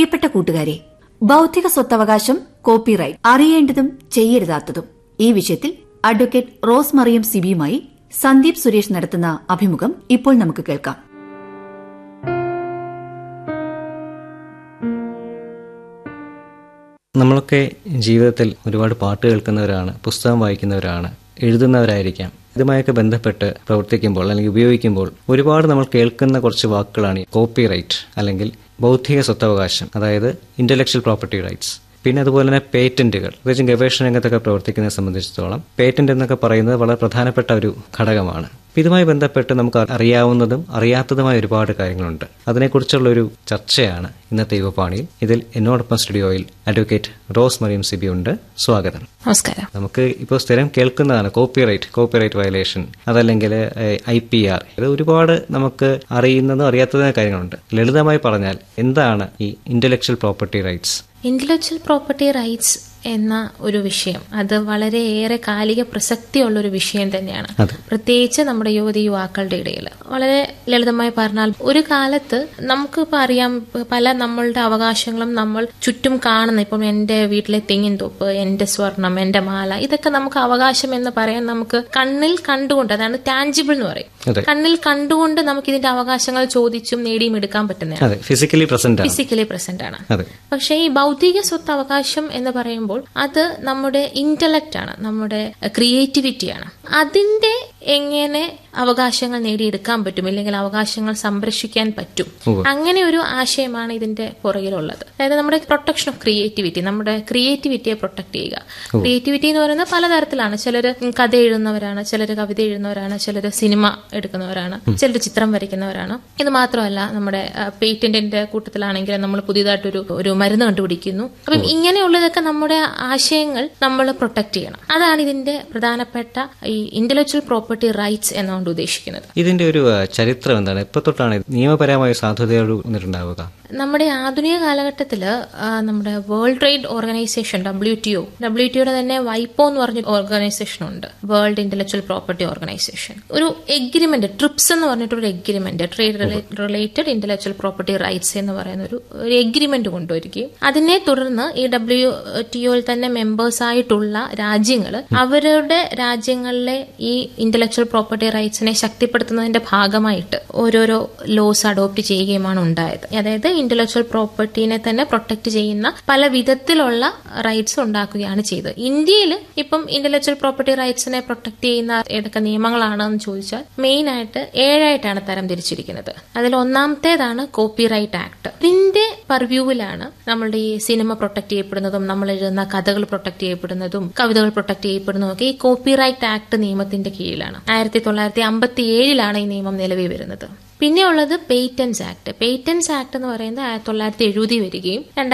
പ്രിയപ്പെട്ട കൂട്ടുകാരെ ബൌദ്ധിക സ്വത്തവകാശം കോപ്പിറൈറ്റ് അറിയേണ്ടതും ചെയ്യരുതാത്തതും ഈ വിഷയത്തിൽ അഡ്വക്കേറ്റ് റോസ് മറിയം സിബിയുമായി സന്ദീപ് സുരേഷ് നടത്തുന്ന അഭിമുഖം ഇപ്പോൾ നമുക്ക് കേൾക്കാം നമ്മളൊക്കെ ജീവിതത്തിൽ ഒരുപാട് പാട്ട് കേൾക്കുന്നവരാണ് പുസ്തകം വായിക്കുന്നവരാണ് എഴുതുന്നവരായിരിക്കാം ഇതുമായൊക്കെ ബന്ധപ്പെട്ട് പ്രവർത്തിക്കുമ്പോൾ അല്ലെങ്കിൽ ഉപയോഗിക്കുമ്പോൾ ഒരുപാട് നമ്മൾ കേൾക്കുന്ന കുറച്ച് വാക്കുകളാണ് കോപ്പി റൈറ്റ് അല്ലെങ്കിൽ ബൗദ്ധിക സ്വത്തവകാശം അതായത് ഇന്റലക്ച്വൽ പ്രോപ്പർട്ടി റൈറ്റ്സ് പിന്നെ അതുപോലെ തന്നെ പേറ്റന്റുകൾ പ്രത്യേകിച്ചും ഗവേഷണ രംഗത്തൊക്കെ പ്രവർത്തിക്കുന്നതിനെ സംബന്ധിച്ചിടത്തോളം പേറ്റന്റ് എന്നൊക്കെ പറയുന്നത് വളരെ പ്രധാനപ്പെട്ട ഒരു ഘടകമാണ് അപ്പൊ ഇതുമായി ബന്ധപ്പെട്ട് നമുക്ക് അറിയാവുന്നതും അറിയാത്തതുമായ ഒരുപാട് കാര്യങ്ങളുണ്ട് അതിനെക്കുറിച്ചുള്ള ഒരു ചർച്ചയാണ് ഇന്നത്തെ യുവപാണിയിൽ ഇതിൽ എന്നോടൊപ്പം സ്റ്റുഡിയോയിൽ അഡ്വക്കേറ്റ് റോസ് മറിയം സിബി ഉണ്ട് സ്വാഗതം നമസ്കാരം നമുക്ക് ഇപ്പോൾ സ്ഥിരം കേൾക്കുന്നതാണ് കോപ്പിറൈറ്റ് കോപ്പിറൈറ്റ് വയലേഷൻ അതല്ലെങ്കിൽ ഐ പി ആർ ഇത് ഒരുപാട് നമുക്ക് അറിയുന്നതും അറിയാത്തതുമായ കാര്യങ്ങളുണ്ട് ലളിതമായി പറഞ്ഞാൽ എന്താണ് ഈ intellectual property rights intellectual property rights എന്ന ഒരു വിഷയം അത് വളരെയേറെ കാലിക പ്രസക്തിയുള്ള ഒരു വിഷയം തന്നെയാണ് അതെ. പ്രത്യേകിച്ച് നമ്മുടെ യുവതി യുവാക്കളുടെ ഇടയിൽ വളരെ ലളിതമായി പറഞ്ഞാൽ ഒരു കാലത്ത് നമുക്കിപ്പോൾ അറിയാം പല നമ്മളുടെ അവകാശങ്ങളും നമ്മൾ ചുറ്റും കാണുന്ന ഇപ്പം എന്റെ വീട്ടിലെ തെങ്ങിൻ തോപ്പ് എന്റെ സ്വർണം എന്റെ മാല ഇതൊക്കെ നമുക്ക് അവകാശം എന്ന് പറയാൻ നമുക്ക് കണ്ണിൽ കണ്ടുകൊണ്ട് അതാണ് ടാഞ്ചിബിൾ എന്ന് പറയും അതെ. കണ്ണിൽ കണ്ടുകൊണ്ട് നമുക്ക് ഇതിന്റെ അവകാശങ്ങൾ ചോദിച്ചും നേടിയും എടുക്കാൻ പറ്റുന്നതാണ് അതെ ഫിസിക്കലി പ്രസന്റ് ആണ് ഫിസിക്കലി പ്രസന്റ് ആണ് അതെ പക്ഷേ ഈ ബൗദ്ധിക സ്വത്ത് അവകാശം എന്ന് പറയുമ്പോൾ അത് നമ്മുടെ ഇന്റലക്റ്റ് ആണ് നമ്മുടെ ക്രിയേറ്റിവിറ്റിയാണ് അതിന്റെ എങ്ങനെ അവകാശങ്ങൾ നേടിയെടുക്കാൻ പറ്റും അല്ലെങ്കിൽ അവകാശങ്ങൾ സംരക്ഷിക്കാൻ പറ്റും അങ്ങനെ ഒരു ആശയമാണ് ഇതിന്റെ പുറകിലുള്ളത് അതായത് നമ്മുടെ പ്രൊട്ടക്ഷൻ ഓഫ് ക്രിയേറ്റിവിറ്റി നമ്മുടെ ക്രിയേറ്റിവിറ്റിയെ പ്രൊട്ടക്ട് ചെയ്യുക ക്രിയേറ്റിവിറ്റി എന്ന് പറയുന്നത് പലതരത്തിലാണ് ചിലർ കഥ എഴുതുന്നവരാണ് ചിലർ കവിത എഴുതുന്നവരാണ് ചിലർ സിനിമ എടുക്കുന്നവരാണ് ചിലർ ചിത്രം വരയ്ക്കുന്നവരാണ് ഇത് മാത്രമല്ല നമ്മുടെ പേറ്റന്റിന്റെ കൂട്ടത്തിലാണെങ്കിൽ നമ്മൾ പുതിയതായിട്ടൊരു ഒരു മരുന്ന് കണ്ടുപിടിക്കുന്നു അപ്പം ഇങ്ങനെയുള്ളതൊക്കെ നമ്മുടെ ആശയങ്ങൾ നമ്മൾ പ്രൊട്ടക്ട് ചെയ്യണം അതാണ് ഇതിന്റെ പ്രധാനപ്പെട്ട ഈ ഇന്റലക്ച്വൽ പ്രോപ്പർട്ടി റൈറ്റ്സ് എന്നുകൊണ്ട് ഉദ്ദേശിക്കുന്നത് ഇതിന്റെ ഒരു ആ, ചരിത്രം എന്താണ് എപ്പോ തൊട്ടാണ് ഇത് നിയമപരമായ സാധ്യതയോട് വന്നിട്ടുണ്ടാവുക നമ്മുടെ ആധുനിക കാലഘട്ടത്തിൽ നമ്മുടെ world trade organisation W T O W ടിയുടെ തന്നെ വൈപ്പോ എന്ന് പറഞ്ഞ ഓർഗനൈസേഷൻ ഉണ്ട് വേൾഡ് ഇന്റലക്ച്വൽ പ്രോപ്പർട്ടി ഓർഗനൈസേഷൻ ഒരു എഗ്രിമെന്റ് ട്രിപ്സ് എന്ന് പറഞ്ഞിട്ടൊരു agreement trade related intellectual property rights എന്ന് പറയുന്ന ഒരു ഒരു എഗ്രിമെന്റ് കൊണ്ടുവരികയും അതിനെ തുടർന്ന് ഈ ഡബ്ല്യു ടി ഒയിൽ തന്നെ മെമ്പേഴ്സ് ആയിട്ടുള്ള രാജ്യങ്ങൾ അവരുടെ രാജ്യങ്ങളിലെ ഈ ഇന്റലക്ച്വൽ പ്രോപ്പർട്ടി റൈറ്റ്സിനെ ശക്തിപ്പെടുത്തുന്നതിന്റെ ഭാഗമായിട്ട് ഓരോരോ ലോസ് അഡോപ്റ്റ് ചെയ്യുകയുമാണ് ഉണ്ടായത് അതായത് ഇന്റലക്ച്വൽ പ്രോപ്പർട്ടീനെ തന്നെ പ്രൊട്ടക്ട് ചെയ്യുന്ന പല വിധത്തിലുള്ള റൈറ്റ്സ് ഉണ്ടാക്കുകയാണ് ചെയ്തത് ഇന്ത്യയിൽ ഇപ്പം ഇന്റലക്ച്വൽ പ്രോപ്പർട്ടി റൈറ്റ്സിനെ പ്രൊട്ടക്ട് ചെയ്യുന്ന ഏതൊക്കെ നിയമങ്ങളാണെന്ന് ചോദിച്ചാൽ മെയിൻ ആയിട്ട് ഏഴായിട്ടാണ് തരം തിരിച്ചിരിക്കുന്നത് അതിൽ ഒന്നാമത്തേതാണ് കോപ്പി റൈറ്റ് ആക്ട് ഇതിന്റെ പർവ്യൂവിലാണ് നമ്മളുടെ ഈ സിനിമ പ്രൊട്ടക്ട് ചെയ്യപ്പെടുന്നതും നമ്മൾ എഴുതുന്ന കഥകൾ പ്രൊട്ടക്ട് ചെയ്യപ്പെടുന്നതും കവിതകൾ പ്രൊട്ടക്ട് ചെയ്യപ്പെടുന്നതും ഒക്കെ ഈ കോപ്പി റൈറ്റ് ആക്ട് നിയമത്തിന്റെ കീഴിലാണ് ആയിരത്തി തൊള്ളായിരത്തി അമ്പത്തി ഏഴിലാണ് ഈ നിയമം നിലവിൽ വരുന്നത് പിന്നെ ഉള്ളത് പേറ്റൻസ് ആക്ട് പേറ്റൻസ് ആക്ട് എന്ന് പറയുന്നത് ആയിരത്തി തൊള്ളായിരത്തി എഴുപതി വരികയും